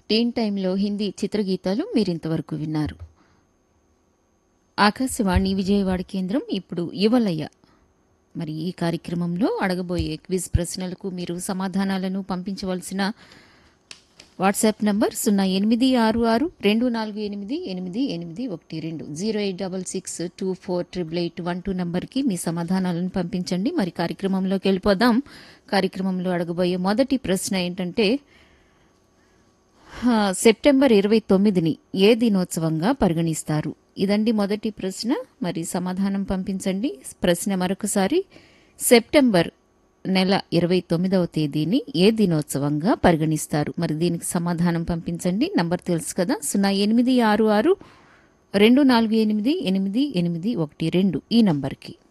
టీన్ టైంలో హిందీ చిత్రగీతాలు మీరింతవరకు విన్నారు ఆకాశవాణి విజయవాడ కేంద్రం ఇప్పుడు యువలయ్య మరి ఈ కార్యక్రమంలో అడగబోయే క్విజ్ ప్రశ్నలకు మీరు సమాధానాలను పంపించవలసిన వాట్సాప్ నంబర్ సున్నా ఎనిమిది ఆరు ఆరు రెండు నాలుగు ఎనిమిది ఎనిమిది ఎనిమిది ఒకటి రెండు zero eight double six two four triple eight one two నంబర్కి మీ సమాధానాలను పంపించండి మరి కార్యక్రమంలోకి వెళ్ళిపోదాం కార్యక్రమంలో అడగబోయే మొదటి ప్రశ్న ఏంటంటే ఆ, సెప్టెంబర్ ఇరవై తొమ్మిదిని ఏ దినోత్సవంగా పరిగణిస్తారు ఇదండి మొదటి ప్రశ్న మరి సమాధానం పంపించండి ప్రశ్న మరొకసారి సెప్టెంబర్ నెల ఇరవై తొమ్మిదవ తేదీని ఏ దినోత్సవంగా పరిగణిస్తారు మరి దీనికి సమాధానం పంపించండి నంబర్ తెలుసు కదా సున్నా ఎనిమిది ఆరు ఆరు రెండు నాలుగు ఎనిమిది ఎనిమిది ఎనిమిది ఒకటి రెండు ఈ నంబర్కి